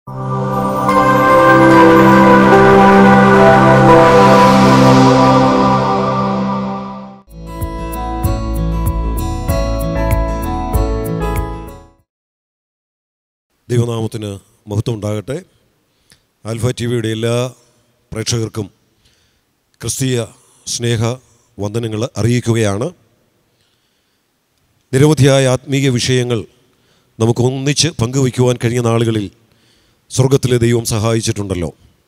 ദൈവനാമത്തിന് മഹത്വം ഉണ്ടാകട്ടെ ആൽഫ ടി വിയുടെ എല്ലാ പ്രേക്ഷകർക്കും ക്രിസ്തീയ സ്നേഹ വന്ദനങ്ങൾ അറിയിക്കുകയാണ് നിരവധിയായ ആത്മീയ വിഷയങ്ങൾ നമുക്ക് ഒന്നിച്ച് പങ്കുവയ്ക്കുവാൻ കഴിഞ്ഞ നാളുകളിൽ സ്വർഗത്തിലെ ദൈവം സഹായിച്ചിട്ടുണ്ടല്ലോ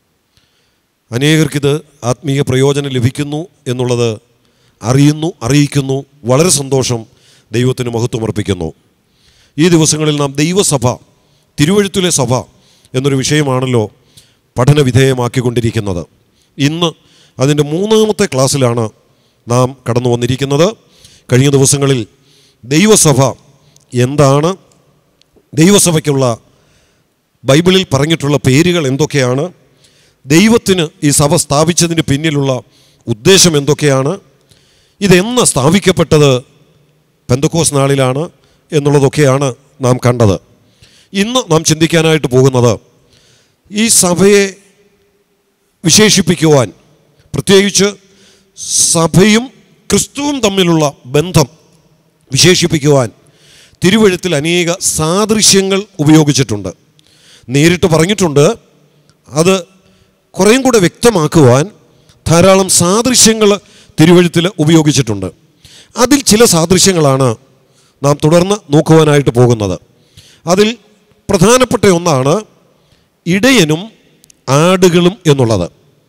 അനേകർക്കിത് ആത്മീയ പ്രയോജനം ലഭിക്കുന്നു എന്നുള്ളത് അറിയുന്നു അറിയിക്കുന്നു വളരെ സന്തോഷം ദൈവത്തിന് മഹത്വം അർപ്പിക്കുന്നു ഈ ദിവസങ്ങളിൽ നാം ദൈവസഭ തിരുവഴുത്തിലെ സഭ എന്നൊരു വിഷയമാണല്ലോ പഠന വിധേയമാക്കിക്കൊണ്ടിരിക്കുന്നത് ഇന്ന് അതിൻ്റെ മൂന്നാമത്തെ ക്ലാസ്സിലാണ് നാം കടന്നു വന്നിരിക്കുന്നത് കഴിഞ്ഞ ദിവസങ്ങളിൽ ദൈവസഭ എന്താണ് ദൈവസഭയ്ക്കുള്ള ബൈബിളിൽ പറഞ്ഞിട്ടുള്ള പേരുകൾ എന്തൊക്കെയാണ് ദൈവത്തിന് ഈ സഭ സ്ഥാപിച്ചതിന് പിന്നിലുള്ള ഉദ്ദേശം എന്തൊക്കെയാണ് ഇതെന്ന് സ്ഥാപിക്കപ്പെട്ടത് പെന്തക്കോസ് നാളിലാണ് എന്നുള്ളതൊക്കെയാണ് നാം കണ്ടത് ഇന്ന് നാം ചിന്തിക്കാനായിട്ട് പോകുന്നത് ഈ സഭയെ വിശേഷിപ്പിക്കുവാൻ പ്രത്യേകിച്ച് സഭയും ക്രിസ്തുവും തമ്മിലുള്ള ബന്ധം വിശേഷിപ്പിക്കുവാൻ തിരുവഴുത്തിൽ അനേക സാദൃശ്യങ്ങൾ ഉപയോഗിച്ചിട്ടുണ്ട് നേരിട്ട് പറഞ്ഞിട്ടുണ്ട് അത് കുറേയും കൂടെ വ്യക്തമാക്കുവാൻ ധാരാളം സാദൃശ്യങ്ങൾ തിരുവഴുത്തിൽ ഉപയോഗിച്ചിട്ടുണ്ട് അതിൽ ചില സാദൃശ്യങ്ങളാണ് നാം തുടർന്ന് നോക്കുവാനായിട്ട് പോകുന്നത് അതിൽ പ്രധാനപ്പെട്ട ഒന്നാണ് ഇടയനും ആടുകളും എന്നുള്ളത്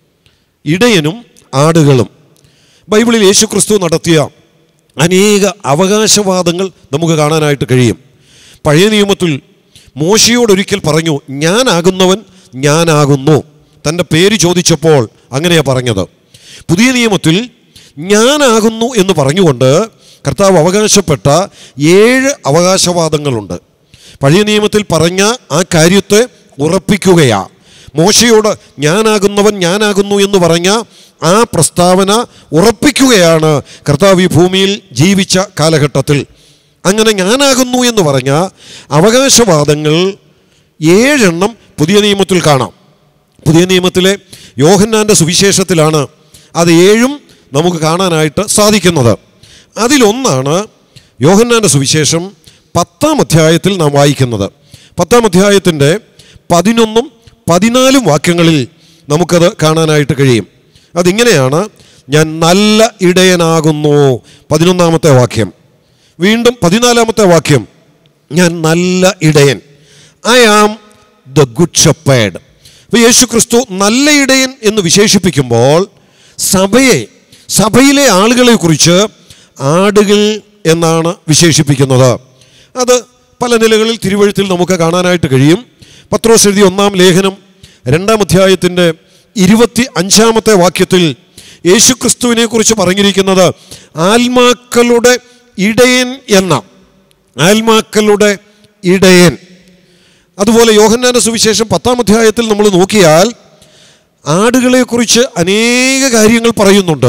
ഇടയനും ആടുകളും ബൈബിളിൽ യേശു ക്രിസ്തു നടത്തിയ അനേക അവകാശവാദങ്ങൾ നമുക്ക് കാണാനായിട്ട് കഴിയും പഴയ നിയമത്തിൽ മോശയോടൊരിക്കൽ പറഞ്ഞു ഞാനാകുന്നവൻ ഞാനാകുന്നു തൻ്റെ പേര് ചോദിച്ചപ്പോൾ അങ്ങനെയാണ് പറഞ്ഞത് പുതിയ നിയമത്തിൽ ഞാനാകുന്നു എന്ന് പറഞ്ഞുകൊണ്ട് കർത്താവ് അവകാശപ്പെട്ട ഏഴ് അവകാശവാദങ്ങളുണ്ട് പഴയ നിയമത്തിൽ പറഞ്ഞ ആ കാര്യത്തെ ഉറപ്പിക്കുകയാ മോശയോട് ഞാനാകുന്നവൻ ഞാനാകുന്നു എന്ന് പറഞ്ഞ ആ പ്രസ്താവന ഉറപ്പിക്കുകയാണ് കർത്താവ് ഈ ഭൂമിയിൽ ജീവിച്ച കാലഘട്ടത്തിൽ അങ്ങനെ ഞാനാകുന്നു എന്ന് പറഞ്ഞ അവകാശവാദങ്ങൾ ഏഴെണ്ണം പുതിയ നിയമത്തിൽ കാണാം പുതിയ നിയമത്തിലെ യോഹന്നാൻ്റെ സുവിശേഷത്തിലാണ് അത് ഏഴും നമുക്ക് കാണാനായിട്ട് സാധിക്കുന്നത് അതിലൊന്നാണ് യോഹന്നാൻ്റെ സുവിശേഷം പത്താം അധ്യായത്തിൽ നാം വായിക്കുന്നത് പത്താം അധ്യായത്തിൻ്റെ പതിനൊന്നും പതിനാലും വാക്യങ്ങളിൽ നമുക്കത് കാണാനായിട്ട് കഴിയും അതിങ്ങനെയാണ് ഞാൻ നല്ല ഇടയനാകുന്നു പതിനൊന്നാമത്തെ വാക്യം വീണ്ടും പതിനാലാമത്തെ വാക്യം ഞാൻ നല്ല ഇടയൻ I am the good shepherd അപ്പോൾ യേശു ക്രിസ്തു നല്ല ഇടയൻ എന്ന് വിശേഷിപ്പിക്കുമ്പോൾ സഭയെ സഭയിലെ ആളുകളെ കുറിച്ച് ആടുകൾ എന്നാണ് വിശേഷിപ്പിക്കുന്നത് അത് പല നിലകളിൽ തിരുവഴുത്തിൽ നമുക്ക് കാണാനായിട്ട് കഴിയും പത്രോസ് എഴുതിയ ഒന്നാം ലേഖനം രണ്ടാം അധ്യായത്തിൻ്റെ ഇരുപത്തി അഞ്ചാമത്തെ വാക്യത്തിൽ യേശുക്രിസ്തുവിനെ കുറിച്ച് പറഞ്ഞിരിക്കുന്നത് ആത്മാക്കളുടെ ഇടയൻ എന്ന ആത്മാക്കളുടെ ഇടയൻ അതുപോലെ യോഹന്നാന്റെ സുവിശേഷം പത്താം അധ്യായത്തിൽ നമ്മൾ നോക്കിയാൽ ആടുകളെക്കുറിച്ച് അനേക കാര്യങ്ങൾ പറയുന്നുണ്ട്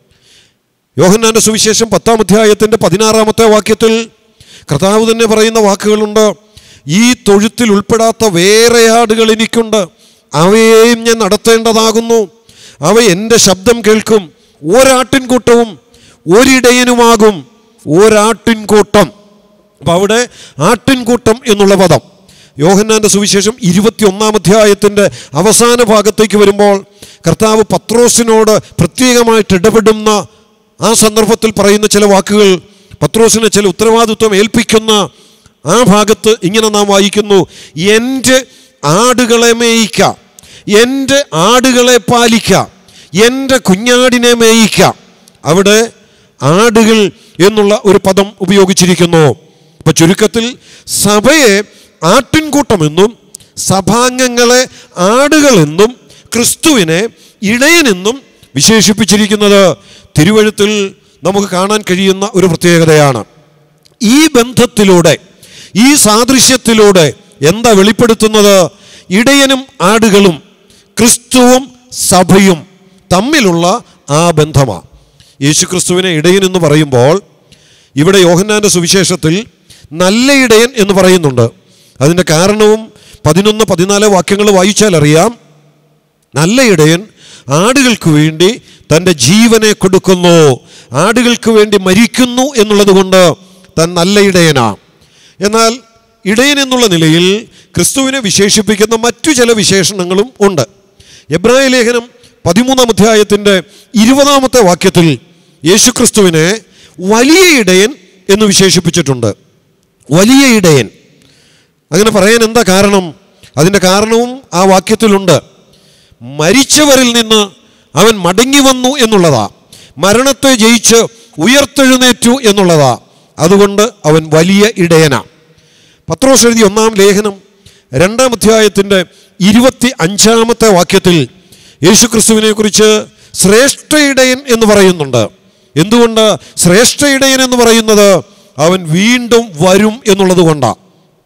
യോഹന്നാന്റെ സുവിശേഷം പത്താം അധ്യായത്തിൻ്റെ പതിനാറാമത്തെ വാക്യത്തിൽ കർത്താവ് തന്നെ പറയുന്ന വാക്കുകളുണ്ട് ഈ തൊഴുത്തിൽ ഉൾപ്പെടാത്ത വേറെ ആടുകൾ എനിക്കുണ്ട് അവയെയും ഞാൻ നടത്തേണ്ടതാകുന്നു അവ എൻ്റെ ശബ്ദം കേൾക്കും ഒരാട്ടിൻകൂട്ടവും ഒരിടയനുമാകും ഒരാട്ടിൻകൂട്ടം അപ്പം അവിടെ ആട്ടിൻകൂട്ടം എന്നുള്ള പദം യോഹന്നാൻ്റെ സുവിശേഷം ഇരുപത്തി ഒന്നാം അധ്യായത്തിൻ്റെ അവസാന ഭാഗത്തേക്ക് വരുമ്പോൾ കർത്താവ് പത്രോസിനോട് പ്രത്യേകമായിട്ട് ഇടപെടുന്ന ആ സന്ദർഭത്തിൽ പറയുന്ന ചില വാക്കുകൾ പത്രോസിന് ചില ഉത്തരവാദിത്വം ഏൽപ്പിക്കുന്ന ആ ഭാഗത്ത് ഇങ്ങനെ നാം വായിക്കുന്നു എൻ്റെ ആടുകളെ മേയിക്ക എൻ്റെ ആടുകളെ പാലിക്ക എൻ്റെ കുഞ്ഞാടിനെ മേയിക്ക അവിടെ ആടുകൾ എന്നുള്ള ഒരു പദം ഉപയോഗിച്ചിരിക്കുന്നു അപ്പൊ ചുരുക്കത്തിൽ സഭയെ ആട്ടിൻകൂട്ടമെന്നും സഭാംഗങ്ങളെ ആടുകളെന്നും ക്രിസ്തുവിനെ ഇടയനെന്നും വിശേഷിപ്പിച്ചിരിക്കുന്നത് തിരുവഴുത്തിൽ നമുക്ക് കാണാൻ കഴിയുന്ന ഒരു പ്രത്യേകതയാണ് ഈ ബന്ധത്തിലൂടെ ഈ സാദൃശ്യത്തിലൂടെ എന്താ വെളിപ്പെടുത്തുന്നത് ഇടയനും ആടുകളും ക്രിസ്തുവും സഭയും തമ്മിലുള്ള ആ ബന്ധമാണ് യേശു ക്രിസ്തുവിനെ ഇടയൻ എന്ന് പറയുമ്പോൾ ഇവിടെ യോഹന്നാൻ്റെ സുവിശേഷത്തിൽ നല്ല ഇടയൻ എന്ന് പറയുന്നുണ്ട് അതിൻ്റെ കാരണവും പതിനൊന്ന് പതിനാല് വാക്യങ്ങൾ വായിച്ചാൽ അറിയാം നല്ല ഇടയൻ ആടുകൾക്ക് വേണ്ടി തൻ്റെ ജീവനെ കൊടുക്കുന്നു ആടുകൾക്ക് വേണ്ടി മരിക്കുന്നു എന്നുള്ളത് കൊണ്ട് താൻ നല്ല ഇടയനാ എന്നാൽ ഇടയൻ എന്നുള്ള നിലയിൽ ക്രിസ്തുവിനെ വിശേഷിപ്പിക്കുന്ന മറ്റു ചില വിശേഷണങ്ങളും ഉണ്ട് എബ്രായ ലേഖനം പതിമൂന്നാം അധ്യായത്തിൻ്റെ ഇരുപതാമത്തെ വാക്യത്തിൽ യേശുക്രിസ്തുവിനെ വലിയ ഇടയൻ എന്ന് വിശേഷിപ്പിച്ചിട്ടുണ്ട് വലിയ ഇടയൻ അങ്ങനെ പറയാൻ എന്താ കാരണം അതിൻ്റെ കാരണവും ആ വാക്യത്തിലുണ്ട് മരിച്ചവരിൽ നിന്ന് അവൻ മടങ്ങി വന്നു എന്നുള്ളതാ മരണത്തെ ജയിച്ച് ഉയർത്തെഴുന്നേറ്റു എന്നുള്ളതാ അതുകൊണ്ട് അവൻ വലിയ ഇടയനാ പത്രോസ് എഴുതിയ ഒന്നാം ലേഖനം രണ്ടാം അധ്യായത്തിൻ്റെ ഇരുപത്തി അഞ്ചാമത്തെ വാക്യത്തിൽ യേശുക്രിസ്തുവിനെ കുറിച്ച് ശ്രേഷ്ഠ ഇടയൻ എന്ന് പറയുന്നുണ്ട് എന്തുകൊണ്ട് ശ്രേഷ്ഠ ഇടയൻ എന്ന് പറയുന്നത് അവൻ വീണ്ടും വരും എന്നുള്ളത് കൊണ്ടാണ്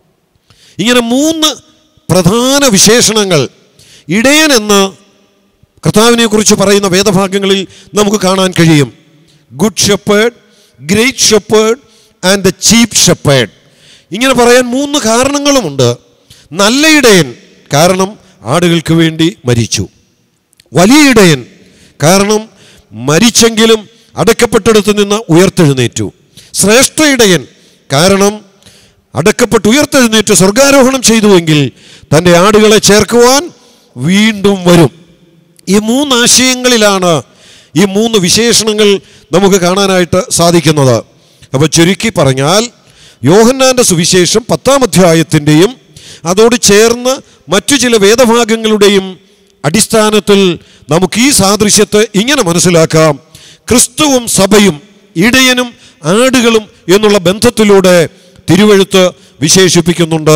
ഇങ്ങനെ മൂന്ന് പ്രധാന വിശേഷണങ്ങൾ ഇടയൻ എന്ന് കർത്താവിനെ കുറിച്ച് പറയുന്ന വേദഭാഗങ്ങളിൽ നമുക്ക് കാണാൻ കഴിയും good shepherd great shepherd and the chief shepherd ഇങ്ങനെ പറയാൻ മൂന്ന് കാരണങ്ങളുമുണ്ട് നല്ല ഇടയൻ കാരണം ആടുകൾക്ക് വേണ്ടി മരിച്ചു വലിയ ഇടയൻ കാരണം മരിച്ചെങ്കിലും അടക്കപ്പെട്ടിടത്ത് നിന്ന് ഉയർത്തെഴുന്നേറ്റു ശ്രേഷ്ഠ ഇടയൻ കാരണം അടക്കപ്പെട്ട് ഉയർത്തെഴുന്നേറ്റ് സ്വർഗാരോഹണം ചെയ്തുവെങ്കിൽ തൻ്റെ ആടുകളെ ചേർക്കുവാൻ വീണ്ടും വരും ഈ മൂന്ന് ആശയങ്ങളിലാണ് ഈ മൂന്ന് വിശേഷണങ്ങൾ നമുക്ക് കാണാനായിട്ട് സാധിക്കുന്നത് അപ്പോൾ ചുരുക്കി പറഞ്ഞാൽ യോഹന്നാൻ്റെ സുവിശേഷം പത്താം അധ്യായത്തിൻ്റെയും അതോട് ചേർന്ന് മറ്റു ചില വേദഭാഗങ്ങളുടെയും അടിസ്ഥാനത്തിൽ നമുക്ക് ഈ സാദൃശ്യത്തെ ഇങ്ങനെ മനസ്സിലാക്കാം ക്രിസ്തുവും സഭയും ഇടയനും ആടുകളും എന്നുള്ള ബന്ധത്തിലൂടെ തിരുവഴുത്ത് വിശേഷിപ്പിക്കുന്നുണ്ട്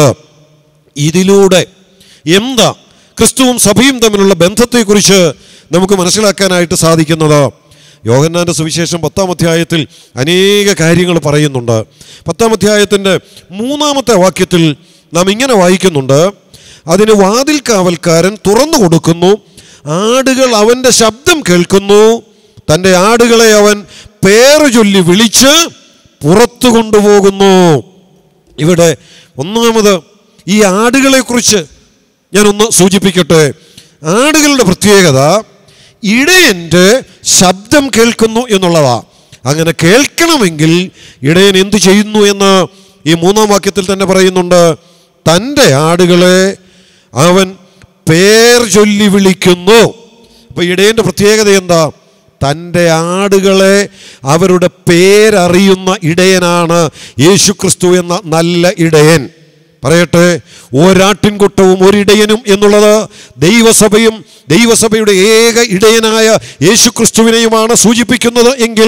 ഇതിലൂടെ എന്താ ക്രിസ്തുവും സഭയും തമ്മിലുള്ള ബന്ധത്തെക്കുറിച്ച് നമുക്ക് മനസ്സിലാക്കാനായിട്ട് സാധിക്കുന്നത് യോഹന്നാൻ്റെ സുവിശേഷം പത്താം അധ്യായത്തിൽ അനേക കാര്യങ്ങൾ പറയുന്നുണ്ട് പത്താം അധ്യായത്തിൻ്റെ മൂന്നാമത്തെ വാക്യത്തിൽ നാം ഇങ്ങനെ വായിക്കുന്നുണ്ട് അതിന് വാതിൽ കാവൽക്കാരൻ തുറന്നു കൊടുക്കുന്നു ആടുകൾ അവൻ്റെ ശബ്ദം കേൾക്കുന്നു തൻ്റെ ആടുകളെ അവൻ പേര് ചൊല്ലി വിളിച്ച് പുറത്തു കൊണ്ടുപോകുന്നു ഇവിടെ ഒന്നാമത് ഈ ആടുകളെക്കുറിച്ച് ഞാനൊന്ന് സൂചിപ്പിക്കട്ടെ ആടുകളുടെ പ്രത്യേകത ഇടയൻ്റെ ശബ്ദം കേൾക്കുന്നു എന്നുള്ളതാ അങ്ങനെ കേൾക്കണമെങ്കിൽ ഇടയൻ എന്തു ചെയ്യുന്നു എന്ന് ഈ മൂന്നാം വാക്യത്തിൽ തന്നെ പറയുന്നുണ്ട് തൻ്റെ ആടുകളെ അവൻ പേർ ചൊല്ലി വിളിക്കുന്നു അപ്പൊ ഇടയൻ്റെ പ്രത്യേകത എന്താ തൻ്റെ ആടുകളെ അവരുടെ പേരറിയുന്ന ഇടയനാണ് യേശുക്രിസ്തു എന്ന നല്ല ഇടയൻ പറയട്ടെ ഒരാട്ടിൻകുട്ടവും ഒരിടയനും എന്നുള്ളത് ദൈവസഭയും ദൈവസഭയുടെ ഏക ഇടയനായ യേശുക്രിസ്തുവിനെയുമാണ് സൂചിപ്പിക്കുന്നത് എങ്കിൽ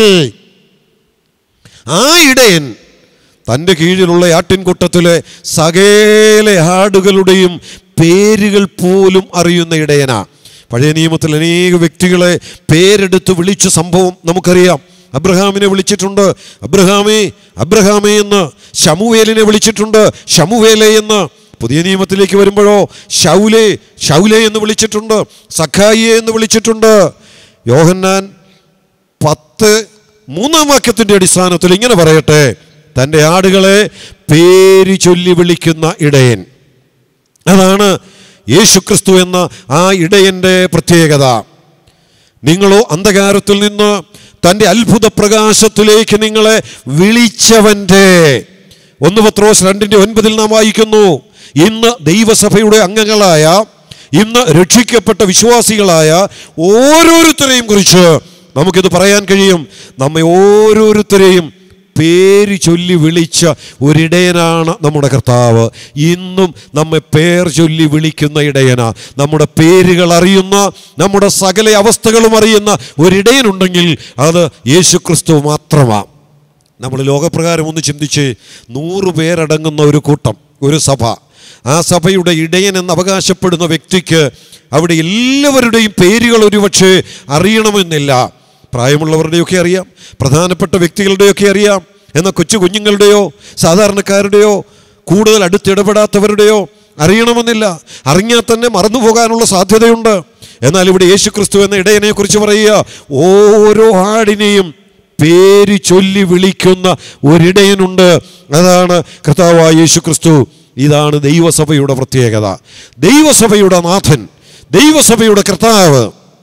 ആ ഇടയൻ തൻ്റെ കീഴിലുള്ള ആട്ടിൻകൂട്ടത്തിലെ സകല ആടുകളുടെയും പേരുകൾ പോലും അറിയുന്ന ഇടയനാ പഴയ നിയമത്തിൽ അനേക വ്യക്തികളെ പേരെടുത്ത് വിളിച്ച സംഭവം നമുക്കറിയാം അബ്രഹാമിനെ വിളിച്ചിട്ടുണ്ട് അബ്രഹാമേ അബ്രഹാമേ എന്ന് ഷമുവേലിനെ വിളിച്ചിട്ടുണ്ട് ഷമുവേലെ എന്ന് പുതിയ നിയമത്തിലേക്ക് വരുമ്പോഴോ ഷൗലെ ഷൗലെ എന്ന് വിളിച്ചിട്ടുണ്ട് സഖായിയെ എന്ന് വിളിച്ചിട്ടുണ്ട് യോഹന്നാൻ പത്ത് മൂന്നാം വാക്യത്തിൻ്റെ അടിസ്ഥാനത്തിൽ ഇങ്ങനെ പറയട്ടെ തൻ്റെ ആടുകളെ പേര് ചൊല്ലി വിളിക്കുന്ന ഇടയൻ അതാണ് യേശുക്രിസ്തു എന്ന ആ ഇടയൻ്റെ പ്രത്യേകത നിങ്ങളോ അന്ധകാരത്തിൽ നിന്ന് തൻ്റെ അത്ഭുത പ്രകാശത്തിലേക്ക് നിങ്ങളെ വിളിച്ചവൻ്റെ ഒന്ന് പത്രോസ് രണ്ടിൻ്റെ ഒൻപതിൽ നാം വായിക്കുന്നു ഇന്ന് ദൈവസഭയുടെ അംഗങ്ങളായ ഇന്ന് രക്ഷിക്കപ്പെട്ട വിശ്വാസികളായ ഓരോരുത്തരെയും കുറിച്ച് നമുക്കിത് പറയാൻ കഴിയും നമ്മെ ഓരോരുത്തരെയും പേര് ചൊല്ലി വിളിച്ച ഒരിടയനാണ് നമ്മുടെ കർത്താവ് ഇന്നും നമ്മെ പേർ ചൊല്ലി വിളിക്കുന്ന ഇടയനാ നമ്മുടെ പേരുകൾ അറിയുന്ന നമ്മുടെ സകല അവസ്ഥകളും അറിയുന്ന ഒരിടയനുണ്ടെങ്കിൽ അത് യേശു ക്രിസ്തു മാത്രമാണ് നമ്മൾ ലോകപ്രകാരം ഒന്ന് ചിന്തിച്ച് നൂറ് പേരടങ്ങുന്ന ഒരു കൂട്ടം ഒരു സഭ ആ സഭയുടെ ഇടയൻ എന്ന് അവകാശപ്പെടുന്ന വ്യക്തിക്ക് അവിടെ എല്ലാവരുടെയും പേരുകൾ ഒരുപക്ഷെ അറിയണമെന്നില്ല പ്രായമുള്ളവരുടെയൊക്കെ അറിയാം പ്രധാനപ്പെട്ട വ്യക്തികളുടെയൊക്കെ അറിയാം എന്നാൽ കൊച്ചു കുഞ്ഞുങ്ങളുടെയോ സാധാരണക്കാരുടെയോ കൂടുതൽ അടുത്തിടപെടാത്തവരുടെയോ അറിയണമെന്നില്ല അറിഞ്ഞാൽ തന്നെ മറന്നു പോകാനുള്ള സാധ്യതയുണ്ട് എന്നാൽ ഇവിടെ യേശു ക്രിസ്തു എന്ന ഇടയനെ കുറിച്ച് പറയുക ഓരോ ആടിനെയും പേര് ചൊല്ലി വിളിക്കുന്ന ഒരിടയനുണ്ട് അതാണ് കർത്താവായ യേശു ക്രിസ്തു ഇതാണ് ദൈവസഭയുടെ പ്രത്യേകത ദൈവസഭയുടെ നാഥൻ ദൈവസഭയുടെ കർത്താവ്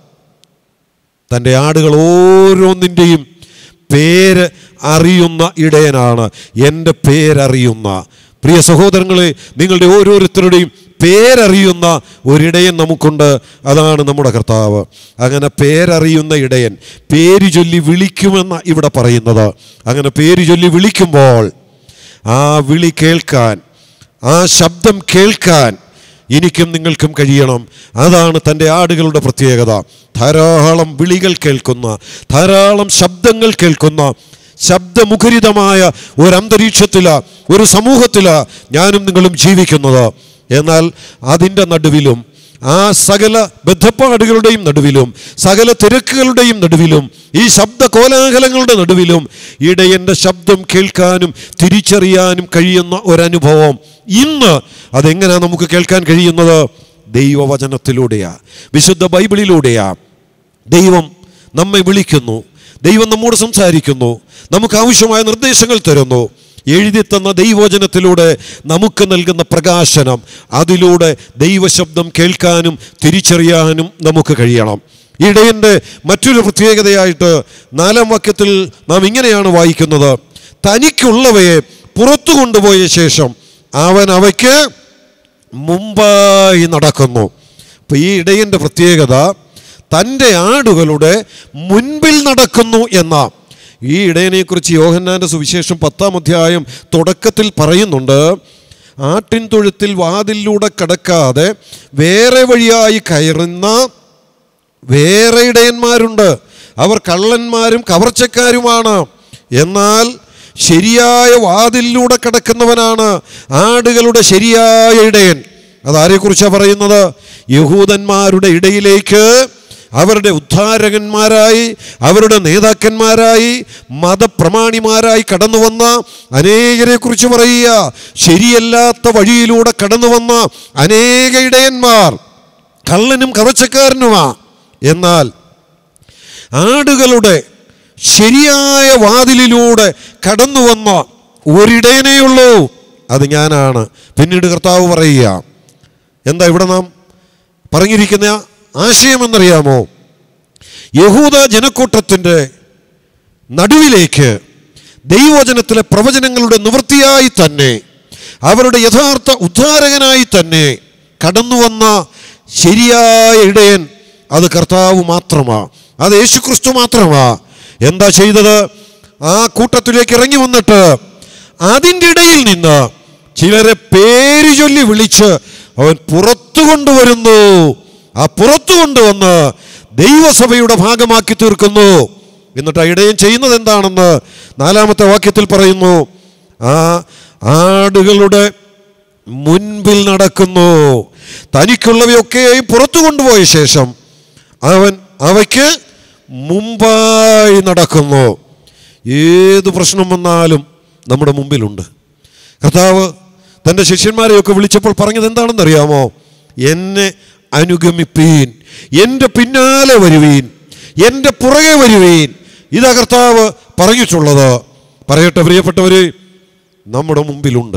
തൻ്റെ ആടുകൾ ഓരോന്നിൻ്റെയും പേര് അറിയുന്ന ഇടയനാണ് എൻ്റെ പേരറിയുന്ന പ്രിയ സഹോദരങ്ങളെ നിങ്ങളുടെ ഓരോരുത്തരുടെയും പേരറിയുന്ന ഒരിടയൻ നമുക്കുണ്ട് അതാണ് നമ്മുടെ കർത്താവ് അങ്ങനെ പേരറിയുന്ന ഇടയൻ പേര് ചൊല്ലി വിളിക്കുമെന്ന ഇവിടെ പറയുന്നത് അങ്ങനെ പേര് ചൊല്ലി വിളിക്കുമ്പോൾ ആ വിളി കേൾക്കാൻ ആ ശബ്ദം കേൾക്കാൻ എനിക്കും നിങ്ങൾക്കും കഴിയണം അതാണ് തൻ്റെ ആടുകളുടെ പ്രത്യേകത ധാരാളം വിളികൾ കേൾക്കുന്ന ധാരാളം ശബ്ദങ്ങൾ കേൾക്കുന്ന ശബ്ദമുഖരിതമായ ഒരു അന്തരീക്ഷത്തില ഒരു സമൂഹത്തില ഞാനും നിങ്ങളും ജീവിക്കുന്നത് എന്നാൽ അതിൻ്റെ നടുവിലും ആ സകല ബദ്ധപ്പാടുകളുടെയും നടുവിലും സകല തിരക്കുകളുടെയും നടുവിലും ഈ ശബ്ദ കോലാഹലങ്ങളുടെ നടുവിലും ഇടയൻ്റെ ശബ്ദം കേൾക്കാനും തിരിച്ചറിയാനും കഴിയുന്ന ഒരനുഭവം ഇന്ന് അതെങ്ങനെയാണ് നമുക്ക് കേൾക്കാൻ കഴിയുന്നത് ദൈവവചനത്തിലൂടെയാ വിശുദ്ധ ബൈബിളിലൂടെയാ ദൈവം നമ്മെ വിളിക്കുന്നു ദൈവം നമ്മോട് സംസാരിക്കുന്നു നമുക്ക് ആവശ്യമായ നിർദ്ദേശങ്ങൾ തരുന്നു എഴുതി തന്ന ദൈവവചനത്തിലൂടെ നമുക്ക് നൽകുന്ന പ്രകാശനം അതിലൂടെ ദൈവശബ്ദം കേൾക്കാനും തിരിച്ചറിയാനും നമുക്ക് കഴിയണം ഇടയൻ്റെ മറ്റൊരു പ്രത്യേകതയായിട്ട് നാലാം വാക്യത്തിൽ നാം ഇങ്ങനെയാണ് വായിക്കുന്നത് തനിക്കുള്ളവയെ പുറത്തു കൊണ്ടുപോയ ശേഷം അവൻ അവയ്ക്ക് മുമ്പായി നടക്കുന്നു അപ്പോൾ ഈ ഇടയൻ്റെ പ്രത്യേകത തൻ്റെ ആടുകളുടെ മുൻപിൽ നടക്കുന്നു എന്ന ഈ ഇടയനെക്കുറിച്ച് യോഹന്നാൻ്റെ സുവിശേഷം പത്താം അധ്യായം തുടക്കത്തിൽ പറയുന്നുണ്ട് ആട്ടിൻ തൊഴുത്തിൽ വാതിലൂടെ കടക്കാതെ വേറെ വഴിയായി കയറുന്ന വേറെ ഇടയന്മാരുണ്ട് അവർ കള്ളന്മാരും കവർച്ചക്കാരുമാണ് എന്നാൽ ശരിയായ വാതിലിലൂടെ കിടക്കുന്നവനാണ് ആടുകളുടെ ശരിയായ ഇടയൻ അതാരെക്കുറിച്ചാണ് പറയുന്നത് യഹൂദന്മാരുടെ ഇടയിലേക്ക് അവരുടെ ഉദ്ധാരകന്മാരായി അവരുടെ നേതാക്കന്മാരായി മതപ്രമാണിമാരായി കടന്നു വന്ന അനേകരെ കുറിച്ച് പറയുക ശരിയല്ലാത്ത വഴിയിലൂടെ കടന്നു വന്ന അനേക ഇടയന്മാർ കള്ളനും കവച്ചക്കാരനുമാ എന്നാൽ ആടുകളുടെ ശരിയായ വാതിലിലൂടെ കടന്നു വന്ന ഒരിടയനേ ഉള്ളൂ അത് ഞാനാണ് പിന്നീട് കർത്താവ് പറയുക എന്താ ഇവിടെ നാം പറഞ്ഞിരിക്കുന്ന ആശയമെന്നറിയാമോ യഹൂദ ജനക്കൂട്ടത്തിൻ്റെ നടുവിലേക്ക് ദൈവവചനത്തിലെ പ്രവചനങ്ങളുടെ നിവൃത്തിയായി തന്നെ അവരുടെ യഥാർത്ഥ ഉദ്ധാരകനായി തന്നെ കടന്നു വന്ന ശരിയായ ഇടയൻ അത് കർത്താവ് മാത്രമാ അത് യേശുക്രിസ്തു മാത്രമാ എന്താ ചെയ്തത് ആ കൂട്ടത്തിലേക്ക് ഇറങ്ങി വന്നിട്ട് അതിൻ്റെ ഇടയിൽ നിന്ന് ചിലരെ പേര് ചൊല്ലി വിളിച്ച് അവൻ പുറത്തു കൊണ്ടുവരുന്നു ആ പുറത്തു കൊണ്ടുവന്ന് ദൈവസഭയുടെ ഭാഗമാക്കി തീർക്കുന്നു എന്നിട്ട് ആ ഇടയൻ ചെയ്യുന്നത് എന്താണെന്ന് നാലാമത്തെ വാക്യത്തിൽ പറയുന്നു ആ ആടുകളുടെ മുൻപിൽ നടക്കുന്നു തനിക്കുള്ളവയൊക്കെയും പുറത്തു കൊണ്ടുപോയ ശേഷം അവൻ അവയ്ക്ക് മുമ്പായി നടക്കുന്നു ഏത് പ്രശ്നം വന്നാലും നമ്മുടെ മുമ്പിലുണ്ട് കർത്താവ് തൻ്റെ ശിഷ്യന്മാരെയൊക്കെ വിളിച്ചപ്പോൾ പറഞ്ഞത് എന്താണെന്നറിയാമോ എന്നെ അനുഗമിപ്പീൻ എൻ്റെ പിന്നാലെ വരുവീൻ എൻ്റെ പുറകെ വരുവീൻ ഇതാ കർത്താവ് പറഞ്ഞിട്ടുള്ളത് പറയട്ടെ പ്രിയപ്പെട്ടവർ നമ്മുടെ മുമ്പിലുണ്ട്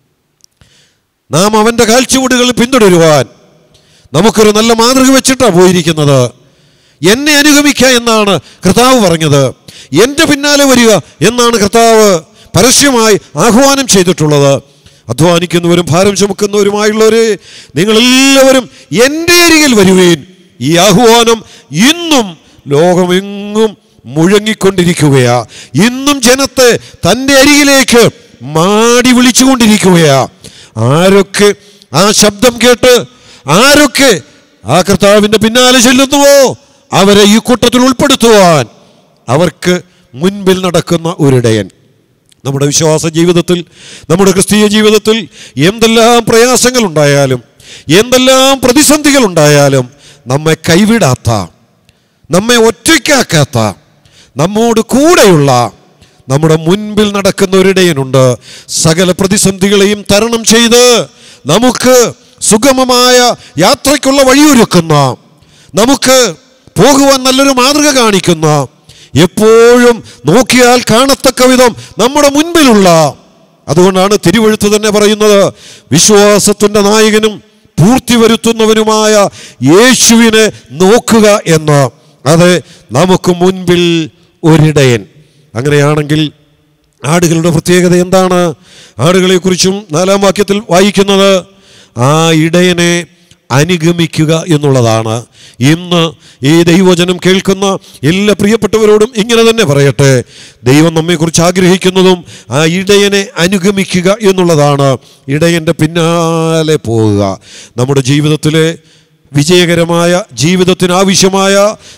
നാം അവൻ്റെ കാഴ്ചവീടുകൾ പിന്തുടരുവാൻ നമുക്കൊരു നല്ല മാതൃക വെച്ചിട്ടാണ് പോയിരിക്കുന്നത് എന്നെ അനുഗമിക്കുക എന്നാണ് കർത്താവ് പറഞ്ഞത് എൻ്റെ പിന്നാലെ വരിക എന്നാണ് കർത്താവ് പരസ്യമായി ആഹ്വാനം ചെയ്തിട്ടുള്ളത് അധ്വാനിക്കുന്നവരും ഭാരം ചുമക്കുന്നവരുമായുള്ളവരെ നിങ്ങളെല്ലാവരും എൻ്റെ അരികിൽ വരുവീൻ ഈ ആഹ്വാനം ഇന്നും ലോകമെങ്ങും മുഴങ്ങിക്കൊണ്ടിരിക്കുകയാ ഇന്നും ജനത്തെ തൻ്റെ അരികിലേക്ക് മാടി വിളിച്ചുകൊണ്ടിരിക്കുകയാ ആരൊക്കെ ആ ശബ്ദം കേട്ട് ആരൊക്കെ ആ കർത്താവിൻ്റെ പിന്നാലെ ചെല്ലുന്നുവോ അവരെ ഈ കൂട്ടത്തിൽ ഉൾപ്പെടുത്തുവാൻ അവർക്ക് മുൻപിൽ നടക്കുന്ന ഒരിടയൻ നമ്മുടെ വിശ്വാസ ജീവിതത്തിൽ നമ്മുടെ ക്രിസ്തീയ ജീവിതത്തിൽ എന്തെല്ലാം പ്രയാസങ്ങൾ ഉണ്ടായാലും എന്തെല്ലാം പ്രതിസന്ധികൾ ഉണ്ടായാലും നമ്മെ കൈവിടാത്ത നമ്മെ ഒറ്റയ്ക്കാക്കാത്ത നമ്മോട് കൂടെയുള്ള നമ്മുടെ മുൻപിൽ നടക്കുന്ന ഒരിടയനുണ്ട് സകല പ്രതിസന്ധികളെയും തരണം ചെയ്ത് നമുക്ക് സുഗമമായ യാത്രയ്ക്കുള്ള വഴിയൊരുക്കുന്ന നമുക്ക് പോകുവാൻ നല്ലൊരു മാതൃക കാണിക്കുന്ന എപ്പോഴും നോക്കിയാൽ കാണത്തക്ക വിധം നമ്മുടെ മുൻപിലുള്ള അതുകൊണ്ടാണ് തിരുവഴുത്ത് തന്നെ പറയുന്നത് വിശ്വാസത്തിൻ്റെ നായകനും പൂർത്തി വരുത്തുന്നവനുമായ യേശുവിനെ നോക്കുക എന്ന് അത് നമുക്ക് മുൻപിൽ ഒരിടയൻ അങ്ങനെയാണെങ്കിൽ ആടുകളുടെ പ്രത്യേകത എന്താണ് ആടുകളെക്കുറിച്ചും നാലാം വാക്യത്തിൽ വായിക്കുന്നത് ആ ഇടയനെ അനുഗമിക്കുക എന്നുള്ളതാണ് ഇന്ന് ഈ ദൈവവചനം കേൾക്കുന്ന എല്ലാ പ്രിയപ്പെട്ടവരോടും ഇങ്ങനെ തന്നെ പറയട്ടെ ദൈവം നമ്മെക്കുറിച്ച് ആഗ്രഹിക്കുന്നതും ആ ഇടയനെ അനുഗമിക്കുക എന്നുള്ളതാണ് ഇടയൻ്റെ പിന്നാലെ പോവുക നമ്മുടെ ജീവിതത്തിലെ വിജയകരമായ ജീവിതത്തിനാവശ്യമായ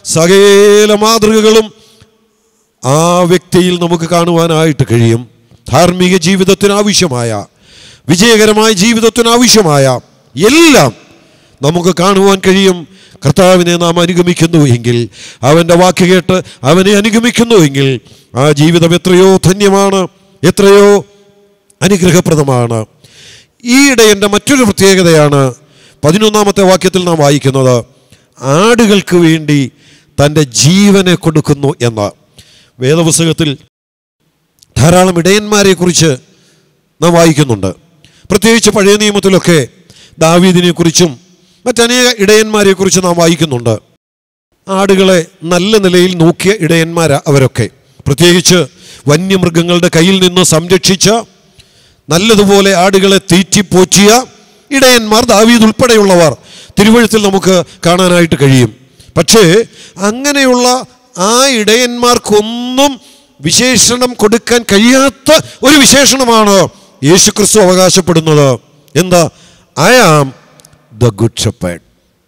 സകല മാതൃകകളും ആ വ്യക്തിയിൽ നമുക്ക് കാണുവാനായിട്ട് കഴിയും ധാർമ്മിക ജീവിതത്തിനാവശ്യമായ വിജയകരമായ ജീവിതത്തിനാവശ്യമായ എല്ലാം നമുക്ക് കാണുവാൻ കഴിയും കർത്താവിനെ നാം അനുഗമിക്കുന്നു എങ്കിൽ അവൻ്റെ വാക്ക് കേട്ട് അവനെ അനുഗമിക്കുന്നു എങ്കിൽ ആ ജീവിതം എത്രയോ ധന്യമാണ് എത്രയോ അനുഗ്രഹപ്രദമാണ് ഈ ഇടയൻ്റെ മറ്റൊരു പ്രത്യേകതയാണ് പതിനൊന്നാമത്തെ വാക്യത്തിൽ നാം വായിക്കുന്നത് ആടുകൾക്ക് വേണ്ടി തൻ്റെ ജീവനെ കൊടുക്കുന്നു എന്ന് വേദപുസ്തകത്തിൽ ധാരാളം ഇടയന്മാരെ കുറിച്ച് നാം വായിക്കുന്നുണ്ട് പ്രത്യേകിച്ച് പഴയ നിയമത്തിലൊക്കെ ദാവീദിനെ കുറിച്ചും മറ്റനേക ഇടയന്മാരെ കുറിച്ച് നാം വായിക്കുന്നുണ്ട് ആടുകളെ നല്ല നിലയിൽ നോക്കിയ ഇടയന്മാരാ അവരൊക്കെ പ്രത്യേകിച്ച് വന്യമൃഗങ്ങളുടെ കയ്യിൽ നിന്ന് സംരക്ഷിച്ച നല്ലതുപോലെ ആടുകളെ തീറ്റിപ്പോറ്റിയ ഇടയന്മാർ ദാവീദ് ഉൾപ്പെടെയുള്ളവർ തിരുവഴുത്തിൽ നമുക്ക് കാണാനായിട്ട് കഴിയും പക്ഷേ അങ്ങനെയുള്ള ആ ഇടയന്മാർക്കൊന്നും വിശേഷണം കൊടുക്കാൻ കഴിയാത്ത ഒരു വിശേഷണമാണ് യേശുക്രിസ്തു അവകാശപ്പെടുന്നത് എന്താ I am the good shepherd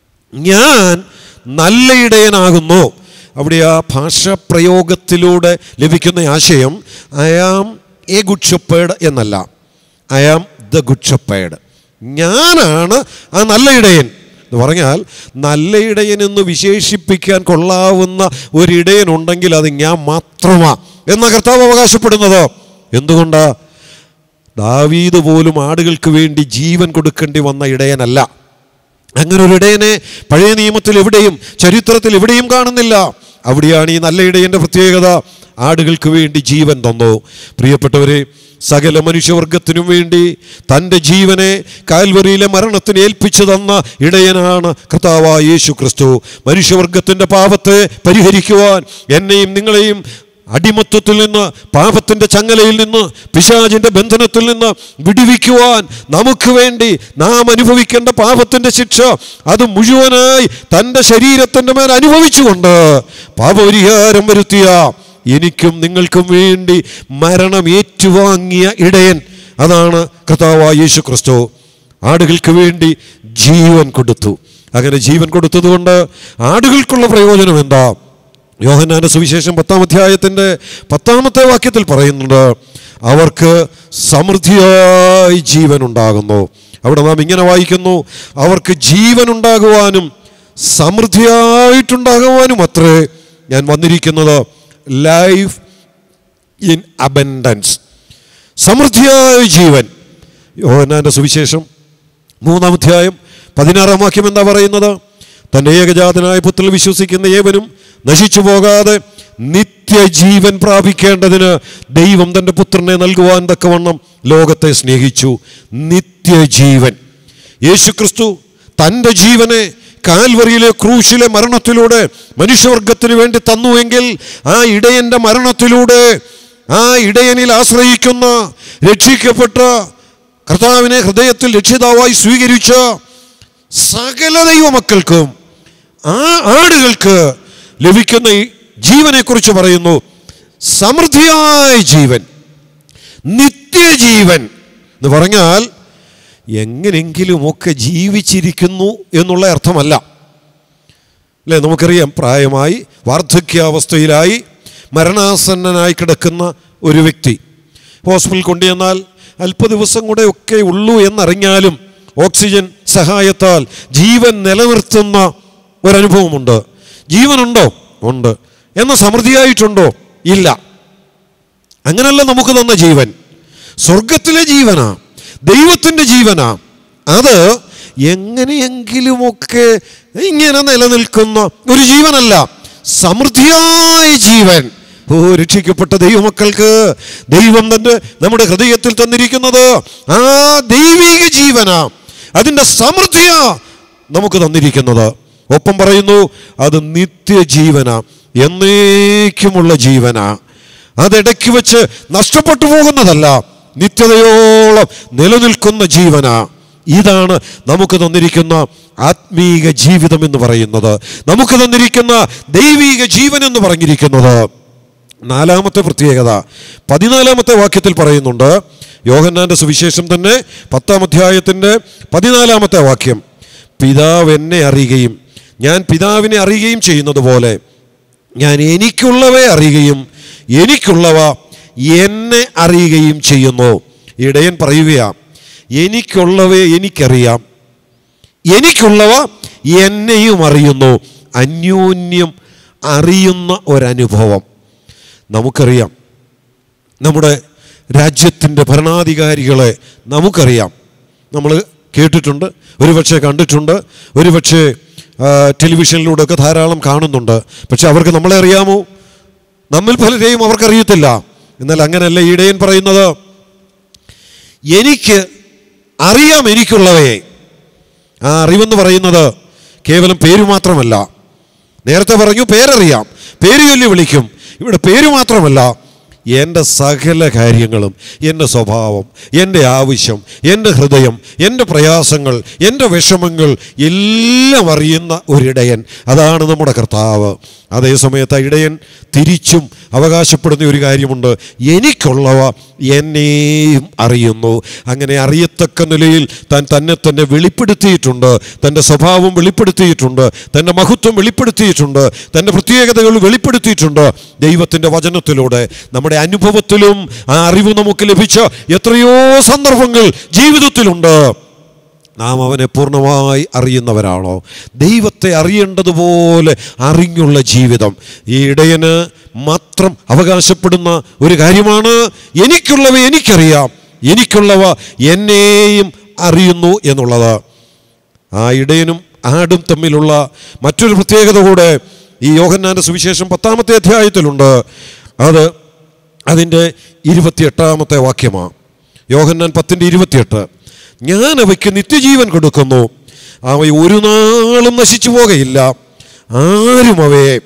ഞാൻ നല്ല ഇടയനാകുന്നു അവിടെ ആ ഭാഷാപ്രയോഗത്തിലൂടെ ലഭിക്കുന്ന ആശയം I am a good shepherd എന്നല്ല I am the good shepherd ഞാനാണ് ആ നല്ല ഇടയൻ എന്ന് പറഞ്ഞാൽ നല്ല ഇടയൻ എന്ന് വിശേഷിപ്പിക്കാൻ കൊള്ളാവുന്ന ഒരിടയൻ ഉണ്ടെങ്കിൽ അത് ഞാൻ മാത്രമാ എന്ന കർത്താവ് അവകാശപ്പെടുന്നത് എന്തുകൊണ്ടാ ദാവീദ് പോലും ആടുകൾക്ക് വേണ്ടി ജീവൻ കൊടുക്കേണ്ടി വന്ന ഇടയനല്ല അങ്ങനെ ഒരു ഇടയനെ പഴയ നിയമത്തിൽ എവിടെയും ചരിത്രത്തിൽ എവിടെയും കാണുന്നില്ല അവിടെയാണ് ഈ നല്ല ഇടയൻ്റെ പ്രത്യേകത ആടുകൾക്ക് വേണ്ടി ജീവൻ തന്നു പ്രിയപ്പെട്ടവരെ സകല മനുഷ്യവർഗത്തിനും വേണ്ടി തൻ്റെ ജീവനെ കാൽവറിയിലെ മരണത്തിന് ഏൽപ്പിച്ചു തന്ന ഇടയനാണ് കർത്താവായ യേശു ക്രിസ്തു മനുഷ്യവർഗത്തിൻ്റെ പാപത്തെ പരിഹരിക്കുവാൻ എന്നെയും നിങ്ങളെയും അടിമത്വത്തിൽ നിന്ന് പാപത്തിൻ്റെ ചങ്ങലയിൽ നിന്ന് പിശാചിൻ്റെ ബന്ധനത്തിൽ നിന്ന് വിടുവിക്കുവാൻ നമുക്ക് വേണ്ടി നാം അനുഭവിക്കേണ്ട പാപത്തിൻ്റെ ശിക്ഷ അത് മുഴുവനായി തൻ്റെ ശരീരത്തിൻ്റെ മേൽ അനുഭവിച്ചുകൊണ്ട് പാപപരിഹാരം വരുത്തിയ എനിക്കും നിങ്ങൾക്കും വേണ്ടി മരണം ഏറ്റുവാങ്ങിയ ഇടയൻ അതാണ് കർത്താവായ യേശു ക്രിസ്തു ആടുകൾക്ക് വേണ്ടി ജീവൻ കൊടുത്തു അങ്ങനെ ജീവൻ കൊടുത്തതുകൊണ്ട് ആടുകൾക്കുള്ള പ്രയോജനം എന്താ യോഹന്നാന്റെ സുവിശേഷം പത്താം അധ്യായത്തിൻ്റെ പത്താമത്തെ വാക്യത്തിൽ പറയുന്നുണ്ട് അവർക്ക് സമൃദ്ധിയായി ജീവൻ ഉണ്ടാകുന്നു അവിടെ നാം ഇങ്ങനെ വായിക്കുന്നു അവർക്ക് ജീവൻ ഉണ്ടാകുവാനും സമൃദ്ധിയായിട്ടുണ്ടാകുവാനും അത്രേ ഞാൻ വന്നിരിക്കുന്നത് ലൈഫ് ഇൻ അബൻഡൻസ് സമൃദ്ധിയായ ജീവൻ യോഹന്നാന്റെ സുവിശേഷം മൂന്നാം അധ്യായം പതിനാറാം വാക്യം എന്താ പറയുന്നത് തൻ്റെ ഏകജാതനായ പുത്രൽ വിശ്വസിക്കുന്ന ഏവനും നശിച്ചു പോകാതെ നിത്യജീവൻ പ്രാപിക്കേണ്ടതിന് ദൈവം തൻ്റെ പുത്രനെ നൽകുവാൻ തക്കവണ്ണം ലോകത്തെ സ്നേഹിച്ചു നിത്യജീവൻ യേശുക്രിസ്തു തൻ്റെ ജീവനെ കാൽവറിയിലെ ക്രൂശിലെ മരണത്തിലൂടെ മനുഷ്യവർഗത്തിന് വേണ്ടി തന്നുവെങ്കിൽ ആ ഇടയൻ്റെ മരണത്തിലൂടെ ആ ഇടയനിൽ ആശ്രയിക്കുന്ന രക്ഷിക്കപ്പെട്ട കർത്താവിനെ ഹൃദയത്തിൽ രക്ഷിതാവായി സ്വീകരിച്ച സകല ദൈവമക്കൾക്കും ആ ആടുകൾക്ക് ലഭിക്കുന്ന ഈ ജീവനെക്കുറിച്ച് പറയുന്നു സമൃദ്ധിയായ ജീവൻ നിത്യജീവൻ എന്ന് പറഞ്ഞാൽ എങ്ങനെങ്കിലുമൊക്കെ ജീവിച്ചിരിക്കുന്നു എന്നുള്ള അർത്ഥമല്ല അല്ലേ നമുക്കറിയാം പ്രായമായി വാർദ്ധക്യാവസ്ഥയിലായി മരണാസന്നനായി കിടക്കുന്ന ഒരു വ്യക്തി ഹോസ്പിറ്റലിൽ കൊണ്ടുചെന്നാൽ അല്പ ദിവസം കൂടെ ഒക്കെ ഉള്ളൂ എന്നറിഞ്ഞാലും ഓക്സിജൻ സഹായത്താൽ ജീവൻ നിലനിർത്തുന്ന ഒരനുഭവമുണ്ട് ജീവനുണ്ടോ ഉണ്ട് എന്ന സമൃദ്ധിയായിട്ടുണ്ടോ ഇല്ല അങ്ങനല്ല നമുക്ക് തന്ന ജീവൻ സ്വർഗത്തിലെ ജീവനാ ദൈവത്തിൻ്റെ ജീവനാ അത് എങ്ങനെയെങ്കിലുമൊക്കെ ഇങ്ങനെ നിലനിൽക്കുന്ന ഒരു ജീവനല്ല സമൃദ്ധിയായ ജീവൻ ഓ രക്ഷിക്കപ്പെട്ട ദൈവമക്കൾക്ക് ദൈവം തന്റെ നമ്മുടെ ഹൃദയത്തിൽ തന്നിരിക്കുന്നത് ആ ദൈവിക ജീവന അതിൻ്റെ സമൃദ്ധിയാ നമുക്ക് തന്നിരിക്കുന്നത് ഒപ്പം പറയുന്നു അത് നിത്യജീവന എന്നേക്കുമുള്ള ജീവന അതിടയ്ക്ക് വെച്ച് നഷ്ടപ്പെട്ടു പോകുന്നതല്ല നിത്യതയോളം നിലനിൽക്കുന്ന ജീവന ഇതാണ് നമുക്ക് തന്നിരിക്കുന്ന ആത്മീക ജീവിതം എന്ന് പറയുന്നത് നമുക്ക് തന്നിരിക്കുന്ന ദൈവീക ജീവൻ എന്ന് പറഞ്ഞിരിക്കുന്നത് നാലാമത്തെ പ്രത്യേകത പതിനാലാമത്തെ വാക്യത്തിൽ പറയുന്നുണ്ട് യോഹന്നാന്റെ സുവിശേഷം തന്നെ പത്താം അധ്യായത്തിൻ്റെ പതിനാലാമത്തെ വാക്യം പിതാവ് എന്നെ അറിയുകയും ഞാൻ പിതാവിനെ അറിയുകയും ചെയ്യുന്നത് പോലെ ഞാൻ എനിക്കുള്ളവയെ അറിയുകയും എനിക്കുള്ളവ എന്നെ അറിയുകയും ചെയ്യുന്നു ഇടയൻ പറയുകയാ എനിക്കുള്ളവയെ എനിക്കറിയാം എനിക്കുള്ളവ എന്നെയും അറിയുന്നു അന്യോന്യം അറിയുന്ന ഒരനുഭവം നമുക്കറിയാം നമ്മുടെ രാജ്യത്തിൻ്റെ ഭരണാധികാരികളെ നമുക്കറിയാം നമ്മൾ കേട്ടിട്ടുണ്ട് ഒരുപക്ഷെ കണ്ടിട്ടുണ്ട് ഒരുപക്ഷെ ആ, ടെലിവിഷനിലൂടെയൊക്കെ ധാരാളം കാണുന്നുണ്ട് പക്ഷെ അവർക്ക് നമ്മളെ അറിയാമോ നമ്മിൽ പലരെയും അവർക്കറിയത്തില്ല എന്നാൽ അങ്ങനെയല്ല ഈ ഇടയൻ പറയുന്നത് എനിക്ക് അറിയാം എനിക്കുള്ളവയെ ആ അറിവെന്ന് പറയുന്നത് കേവലം പേര് മാത്രമല്ല നേരത്തെ പറഞ്ഞു പേരറിയാം പേര് ചൊല്ലി വിളിക്കും ഇവിടെ പേര് മാത്രമല്ല എൻ്റെ സകല കാര്യങ്ങളും എൻ്റെ സ്വഭാവം എൻ്റെ ആവശ്യം എൻ്റെ ഹൃദയം എൻ്റെ പ്രയാസങ്ങൾ എൻ്റെ വിഷമങ്ങൾ എല്ലാം അറിയുന്ന ഒരിടയൻ അതാണ് നമ്മുടെ കർത്താവ് അതേ സമയത്ത് ആ ഇടയൻ തിരിച്ചും അവകാശപ്പെടുന്ന ഒരു കാര്യമുണ്ട് എനിക്കുള്ളവ എന്നെയും അറിയുന്നു അങ്ങനെ അറിയത്തക്ക നിലയിൽ താൻ തന്നെ തന്നെ വെളിപ്പെടുത്തിയിട്ടുണ്ട് തൻ്റെ സ്വഭാവം വെളിപ്പെടുത്തിയിട്ടുണ്ട് തൻ്റെ മഹത്വം വെളിപ്പെടുത്തിയിട്ടുണ്ട് തൻ്റെ പ്രത്യേകതകൾ വെളിപ്പെടുത്തിയിട്ടുണ്ട് ദൈവത്തിൻ്റെ വചനത്തിലൂടെ നമ്മുടെ അനുഭവത്തിലും ആ അറിവ് നമുക്ക് ലഭിച്ച എത്രയോ സന്ദർഭങ്ങൾ ജീവിതത്തിലുണ്ട് നാം അവനെ പൂർണ്ണമായി അറിയുന്നവരാണോ ദൈവത്തെ അറിയേണ്ടതുപോലെ അറിഞ്ഞുള്ള ജീവിതം ഈ ഇടയന് മാത്രം അവകാശപ്പെടുന്ന ഒരു കാര്യമാണ് എനിക്കുള്ളവ എനിക്കറിയാം എനിക്കുള്ളവ എന്നെയും അറിയുന്നു എന്നുള്ളത് ആ ഇടയനും ആടും തമ്മിലുള്ള മറ്റൊരു പ്രത്യേകത കൂടെ ഈ യോഹന്നാന്റെ സുവിശേഷം പത്താമത്തെ അധ്യായത്തിലുണ്ട് അത് അതിൻ്റെ ഇരുപത്തിയെട്ടാമത്തെ വാക്യമാണ് യോഹന്നാൻ പത്തിൻ്റെ ഇരുപത്തിയെട്ട് ഞാൻ അവയ്ക്ക് നിത്യജീവൻ കൊടുക്കുന്നു അവ ഒരു നാളും നശിച്ചു പോകയില്ല ആരും അവയെ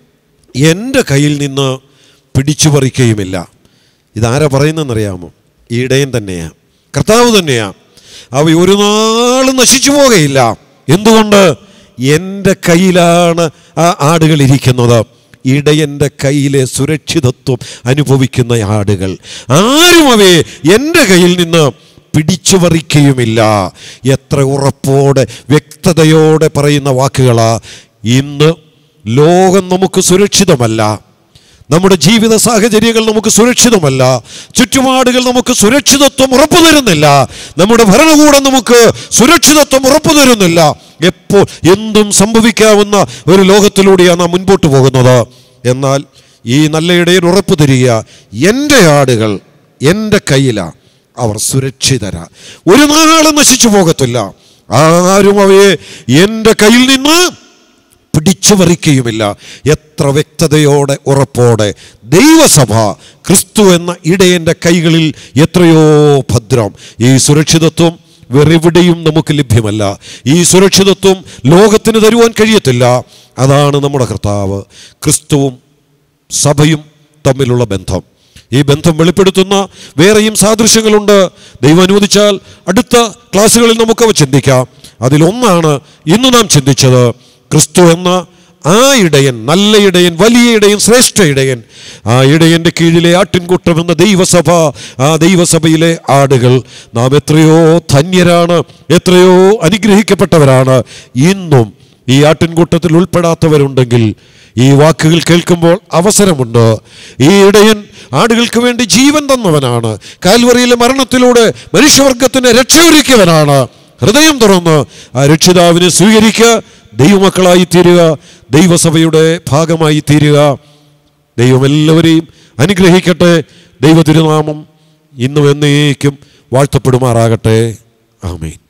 എൻ്റെ കയ്യിൽ നിന്ന് പിടിച്ചു പറിക്കുകയുമില്ല ഇതാരാ പറയുന്നതെന്നറിയാമോ ഈ ഇടയൻ തന്നെയാ കർത്താവ് തന്നെയാ അവ ഒരു നാളും നശിച്ചു പോകയില്ല എന്തുകൊണ്ട് എൻ്റെ കയ്യിലാണ് ആ ആടുകൾ ഇരിക്കുന്നത് ഇടയൻ്റെ കയ്യിലെ സുരക്ഷിതത്വം അനുഭവിക്കുന്ന ആടുകൾ ആരും അവയെ എൻ്റെ കയ്യിൽ നിന്ന് പിടിച്ചു പറിക്കുകയുമില്ല എത്ര ഉറപ്പോടെ വ്യക്തതയോടെ പറയുന്ന വാക്കുകളാ ഇന്ന് ലോകം നമുക്ക് സുരക്ഷിതമല്ല നമ്മുടെ ജീവിത സാഹചര്യങ്ങൾ നമുക്ക് സുരക്ഷിതമല്ല ചുറ്റുപാടുകൾ നമുക്ക് സുരക്ഷിതത്വം ഉറപ്പു തരുന്നില്ല നമ്മുടെ ഭരണകൂടം നമുക്ക് സുരക്ഷിതത്വം ഉറപ്പു തരുന്നില്ല എപ്പോൾ എന്തും സംഭവിക്കാവുന്ന ഒരു ലോകത്തിലൂടെയാണ് നാം മുൻപോട്ട് പോകുന്നത് എന്നാൽ ഈ നല്ല ഇടയിൽ ഉറപ്പു തരിക എൻ്റെ ആടുകൾ എൻ്റെ കയ്യിലാണ് അവർ സുരക്ഷിതരാ ഒരു നാളും നശിച്ചു പോകത്തില്ല ആരും അവയെ എൻ്റെ കയ്യിൽ നിന്ന് പിടിച്ചു പറിക്കുകയുമില്ല എത്ര വ്യക്തതയോടെ ഉറപ്പോടെ ദൈവസഭ ക്രിസ്തു എന്ന ഇടയൻ്റെ കൈകളിൽ എത്രയോ ഭദ്രം ഈ സുരക്ഷിതത്വം വേറെവിടെയും നമുക്ക് ലഭ്യമല്ല ഈ സുരക്ഷിതത്വം ലോകത്തിന് തരുവാൻ കഴിയത്തില്ല അതാണ് നമ്മുടെ കർത്താവ് ക്രിസ്തുവും സഭയും തമ്മിലുള്ള ബന്ധം ഈ ബന്ധം വെളിപ്പെടുത്തുന്ന വേറെയും സാദൃശ്യങ്ങളുണ്ട് ദൈവം അനുവദിച്ചാൽ അടുത്ത ക്ലാസ്സുകളിൽ നമുക്കവ ചിന്തിക്കാം അതിലൊന്നാണ് ഇന്ന് നാം ചിന്തിച്ചത് ക്രിസ്തു എന്ന ആ ഇടയൻ നല്ല ഇടയൻ വലിയ ഇടയൻ ശ്രേഷ്ഠ ഇടയൻ ആ ഇടയൻ്റെ കീഴിലെ ആട്ടിൻകൂട്ടം എന്ന ദൈവസഭ ആ ദൈവസഭയിലെ ആടുകൾ നാം എത്രയോ ധന്യരാണ് എത്രയോ അനുഗ്രഹിക്കപ്പെട്ടവരാണ് ഇന്നും ഈ ആട്ടിൻകൂട്ടത്തിൽ ഉൾപ്പെടാത്തവരുണ്ടെങ്കിൽ ഈ വാക്കുകൾ കേൾക്കുമ്പോൾ അവസരമുണ്ട് ഈ ഇടയൻ ആടുകൾക്ക് വേണ്ടി ജീവൻ തന്നവനാണ് കാൽവറിയിലെ മരണത്തിലൂടെ മനുഷ്യവർഗത്തിന് രക്ഷയൊരുക്കിയവനാണ് ഹൃദയം തുറന്ന് ആ രക്ഷിതാവിനെ സ്വീകരിക്കുക ദൈവമക്കളായി തീരുക ദൈവസഭയുടെ ഭാഗമായി തീരുക ദൈവം എല്ലാവരെയും അനുഗ്രഹിക്കട്ടെ ദൈവ തിരുനാമം ഇന്നും എന്നേക്കും വാഴ്ത്തപ്പെടുമാറാകട്ടെ ആമേൻ